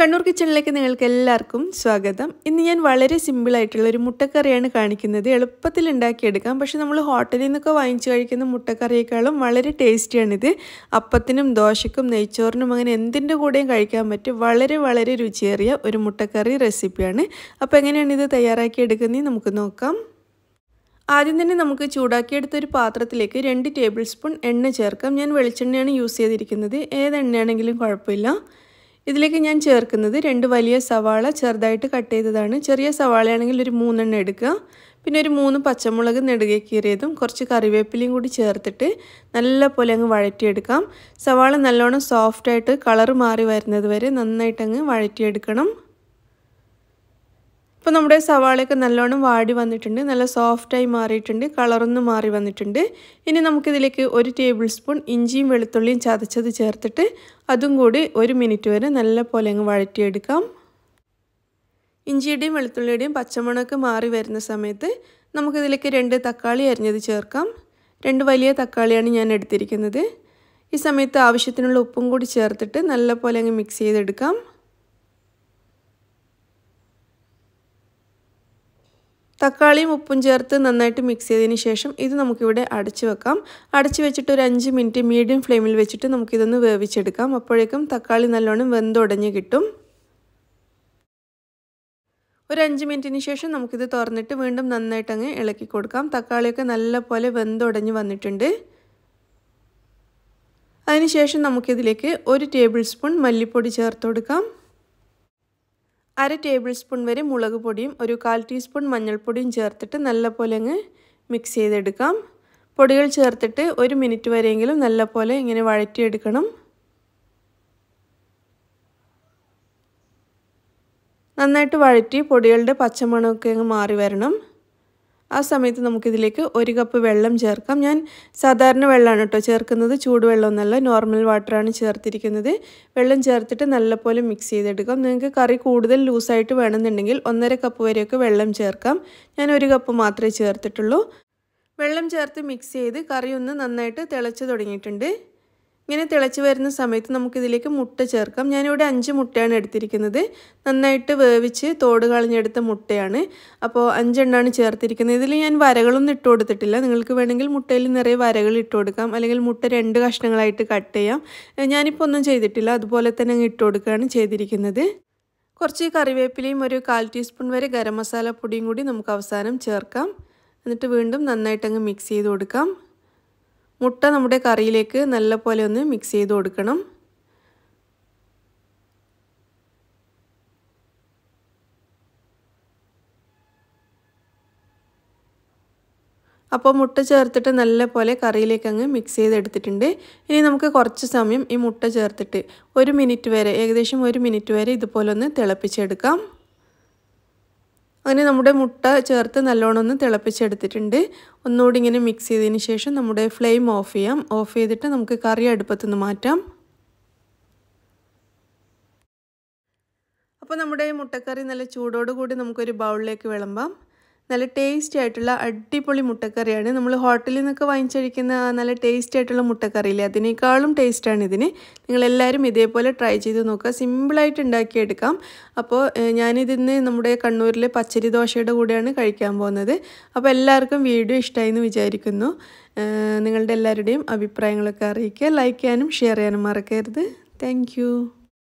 കണ്ണൂർ കിച്ചണിലേക്ക് നിങ്ങൾക്ക് എല്ലാവർക്കും സ്വാഗതം ഇന്ന് ഞാൻ വളരെ സിമ്പിളായിട്ടുള്ള ഒരു മുട്ടക്കറിയാണ് കാണിക്കുന്നത് എളുപ്പത്തിൽ ഉണ്ടാക്കിയെടുക്കാം പക്ഷെ നമ്മൾ ഹോട്ടലിൽ നിന്നൊക്കെ വാങ്ങിച്ചു കഴിക്കുന്ന മുട്ടക്കറിയേക്കാളും വളരെ ടേസ്റ്റിയാണിത് അപ്പത്തിനും ദോശക്കും നെയ്ച്ചോറിനും അങ്ങനെ എന്തിൻ്റെ കൂടെയും കഴിക്കാൻ പറ്റും വളരെ വളരെ രുചിയേറിയ ഒരു മുട്ടക്കറി റെസിപ്പിയാണ് അപ്പോൾ എങ്ങനെയാണ് ഇത് തയ്യാറാക്കിയെടുക്കുന്നത് നമുക്ക് നോക്കാം ആദ്യം തന്നെ നമുക്ക് ചൂടാക്കിയെടുത്ത ഒരു പാത്രത്തിലേക്ക് രണ്ട് ടേബിൾ സ്പൂൺ എണ്ണ ചേർക്കാം ഞാൻ വെളിച്ചെണ്ണയാണ് യൂസ് ചെയ്തിരിക്കുന്നത് ഏത് എണ്ണയാണെങ്കിലും കുഴപ്പമില്ല ഇതിലേക്ക് ഞാൻ ചേർക്കുന്നത് രണ്ട് വലിയ സവാള ചെറുതായിട്ട് കട്ട് ചെയ്തതാണ് ചെറിയ സവാളയാണെങ്കിൽ ഒരു മൂന്നെണ്ണം എടുക്കുക പിന്നെ ഒരു മൂന്ന് പച്ചമുളക് നെടുകെ കീറിയതും കുറച്ച് കറിവേപ്പിലയും കൂടി ചേർത്തിട്ട് നല്ല പോലെ അങ്ങ് വഴറ്റിയെടുക്കാം സവാള നല്ലോണം സോഫ്റ്റായിട്ട് കളറ് മാറി വരുന്നത് വരെ നന്നായിട്ട് അങ്ങ് വഴറ്റിയെടുക്കണം ഇപ്പോൾ നമ്മുടെ സവാളയൊക്കെ നല്ലോണം വാടി വന്നിട്ടുണ്ട് നല്ല സോഫ്റ്റായി മാറിയിട്ടുണ്ട് കളറൊന്നും മാറി വന്നിട്ടുണ്ട് ഇനി നമുക്കിതിലേക്ക് ഒരു ടേബിൾ സ്പൂൺ ഇഞ്ചിയും വെളുത്തുള്ളിയും ചതച്ചത് ചേർത്തിട്ട് അതും കൂടി ഒരു മിനിറ്റ് വരെ നല്ല പോലെ അങ്ങ് വഴറ്റിയെടുക്കാം ഇഞ്ചിയുടെയും വെളുത്തുള്ളിയുടെയും പച്ചമുളക് മാറി വരുന്ന സമയത്ത് നമുക്കിതിലേക്ക് രണ്ട് തക്കാളി അരിഞ്ഞത് ചേർക്കാം രണ്ട് വലിയ തക്കാളിയാണ് ഞാൻ എടുത്തിരിക്കുന്നത് ഈ സമയത്ത് ആവശ്യത്തിനുള്ള ഉപ്പും കൂടി ചേർത്തിട്ട് നല്ല പോലെ അങ്ങ് മിക്സ് ചെയ്തെടുക്കാം തക്കാളിയും ഉപ്പും ചേർത്ത് നന്നായിട്ട് മിക്സ് ചെയ്തതിന് ശേഷം ഇത് നമുക്കിവിടെ അടച്ചു വെക്കാം അടച്ചു വെച്ചിട്ട് ഒരു അഞ്ച് മിനിറ്റ് മീഡിയം ഫ്ലെയിമിൽ വെച്ചിട്ട് നമുക്കിതൊന്ന് വേവിച്ചെടുക്കാം അപ്പോഴേക്കും തക്കാളി നല്ലോണം വെന്തുടഞ്ഞ് കിട്ടും ഒരു അഞ്ച് മിനിറ്റിന് ശേഷം നമുക്കിത് തുറന്നിട്ട് വീണ്ടും നന്നായിട്ട് അങ്ങ് ഇളക്കി കൊടുക്കാം തക്കാളിയൊക്കെ നല്ല പോലെ വെന്തുടഞ്ഞ് വന്നിട്ടുണ്ട് അതിനുശേഷം നമുക്കിതിലേക്ക് ഒരു ടേബിൾ സ്പൂൺ മല്ലിപ്പൊടി ചേർത്ത് കൊടുക്കാം അര ടേബിൾ സ്പൂൺ വരെ മുളക് പൊടിയും ഒരു കാൽ ടീസ്പൂൺ മഞ്ഞൾപ്പൊടിയും ചേർത്തിട്ട് നല്ലപോലെ അങ്ങ് മിക്സ് ചെയ്തെടുക്കാം പൊടികൾ ചേർത്തിട്ട് ഒരു മിനിറ്റ് വരെയെങ്കിലും നല്ലപോലെ ഇങ്ങനെ വഴറ്റിയെടുക്കണം നന്നായിട്ട് വഴറ്റി പൊടികളുടെ പച്ചമണമൊക്കെ അങ്ങ് മാറി വരണം ആ സമയത്ത് നമുക്കിതിലേക്ക് ഒരു കപ്പ് വെള്ളം ചേർക്കാം ഞാൻ സാധാരണ വെള്ളമാണ് കേട്ടോ ചേർക്കുന്നത് ചൂടുവെള്ളമൊന്നല്ല നോർമൽ വാട്ടറാണ് ചേർത്തിരിക്കുന്നത് വെള്ളം ചേർത്തിട്ട് നല്ലപോലെ മിക്സ് ചെയ്തെടുക്കാം നിങ്ങൾക്ക് കറി കൂടുതൽ ലൂസായിട്ട് വേണമെന്നുണ്ടെങ്കിൽ ഒന്നര കപ്പ് വരെയൊക്കെ വെള്ളം ചേർക്കാം ഞാൻ ഒരു കപ്പ് മാത്രമേ ചേർത്തിട്ടുള്ളൂ വെള്ളം ചേർത്ത് മിക്സ് ചെയ്ത് കറി ഒന്ന് നന്നായിട്ട് തിളച്ച് തുടങ്ങിയിട്ടുണ്ട് ഇങ്ങനെ തിളച്ച് വരുന്ന സമയത്ത് നമുക്കിതിലേക്ക് മുട്ട ചേർക്കാം ഞാനിവിടെ അഞ്ച് മുട്ടയാണ് എടുത്തിരിക്കുന്നത് നന്നായിട്ട് വേവിച്ച് തോട് കളഞ്ഞെടുത്ത മുട്ടയാണ് അപ്പോൾ അഞ്ചെണ്ണമാണ് ചേർത്തിരിക്കുന്നത് ഇതിൽ ഞാൻ വരകളൊന്നും ഇട്ട് കൊടുത്തിട്ടില്ല നിങ്ങൾക്ക് വേണമെങ്കിൽ മുട്ടയിൽ നിറയെ വരകൾ ഇട്ട് കൊടുക്കാം അല്ലെങ്കിൽ മുട്ട രണ്ട് കഷ്ണങ്ങളായിട്ട് കട്ട് ചെയ്യാം ഞാനിപ്പോൾ ഒന്നും ചെയ്തിട്ടില്ല അതുപോലെ തന്നെ അങ്ങ് ഇട്ട് കൊടുക്കുകയാണ് ചെയ്തിരിക്കുന്നത് കുറച്ച് കറിവേപ്പിലയും ഒരു കാൽ ടീസ്പൂൺ വരെ ഗരം മസാല പൊടിയും കൂടി നമുക്ക് അവസാനം ചേർക്കാം എന്നിട്ട് വീണ്ടും നന്നായിട്ട് അങ്ങ് മിക്സ് ചെയ്ത് കൊടുക്കാം മുട്ട നമ്മുടെ കറിയിലേക്ക് നല്ല പോലെ ഒന്ന് മിക്സ് ചെയ്ത് കൊടുക്കണം അപ്പോൾ മുട്ട ചേർത്തിട്ട് നല്ല പോലെ കറിയിലേക്ക് അങ്ങ് മിക്സ് ചെയ്തെടുത്തിട്ടുണ്ട് ഇനി നമുക്ക് കുറച്ച് സമയം ഈ മുട്ട ചേർത്തിട്ട് ഒരു മിനിറ്റ് വരെ ഏകദേശം ഒരു മിനിറ്റ് വരെ ഇതുപോലെ ഒന്ന് തിളപ്പിച്ചെടുക്കാം അങ്ങനെ നമ്മുടെ മുട്ട ചേർത്ത് നല്ലോണം ഒന്ന് തിളപ്പിച്ചെടുത്തിട്ടുണ്ട് ഒന്നുകൂടി ഇങ്ങനെ മിക്സ് ചെയ്തതിന് ശേഷം നമ്മുടെ ഫ്ലെയിം ഓഫ് ചെയ്യാം ഓഫ് ചെയ്തിട്ട് നമുക്ക് കറി അടുപ്പത്തുനിന്ന് മാറ്റാം അപ്പോൾ നമ്മുടെ മുട്ടക്കറി നല്ല ചൂടോടുകൂടി നമുക്കൊരു ബൗളിലേക്ക് വിളമ്പാം നല്ല ടേസ്റ്റി ആയിട്ടുള്ള അടിപൊളി മുട്ടക്കറിയാണ് നമ്മൾ ഹോട്ടലിൽ നിന്നൊക്കെ വാങ്ങിച്ചഴിക്കുന്ന നല്ല ടേസ്റ്റി ആയിട്ടുള്ള മുട്ടക്കറിയില്ലേ അതിനേക്കാളും ടേസ്റ്റാണ് ഇതിന് നിങ്ങളെല്ലാവരും ഇതേപോലെ ട്രൈ ചെയ്ത് നോക്കുക സിമ്പിളായിട്ട് ഉണ്ടാക്കിയെടുക്കാം അപ്പോൾ ഞാനിതിന്ന് നമ്മുടെ കണ്ണൂരിലെ പച്ചരി ദോശയുടെ കൂടെയാണ് കഴിക്കാൻ പോകുന്നത് അപ്പോൾ എല്ലാവർക്കും വീഡിയോ ഇഷ്ടമായി എന്ന് വിചാരിക്കുന്നു നിങ്ങളുടെ എല്ലാവരുടെയും അഭിപ്രായങ്ങളൊക്കെ അറിയിക്കുക ലൈക്ക് ചെയ്യാനും ഷെയർ ചെയ്യാനും മറക്കരുത് താങ്ക്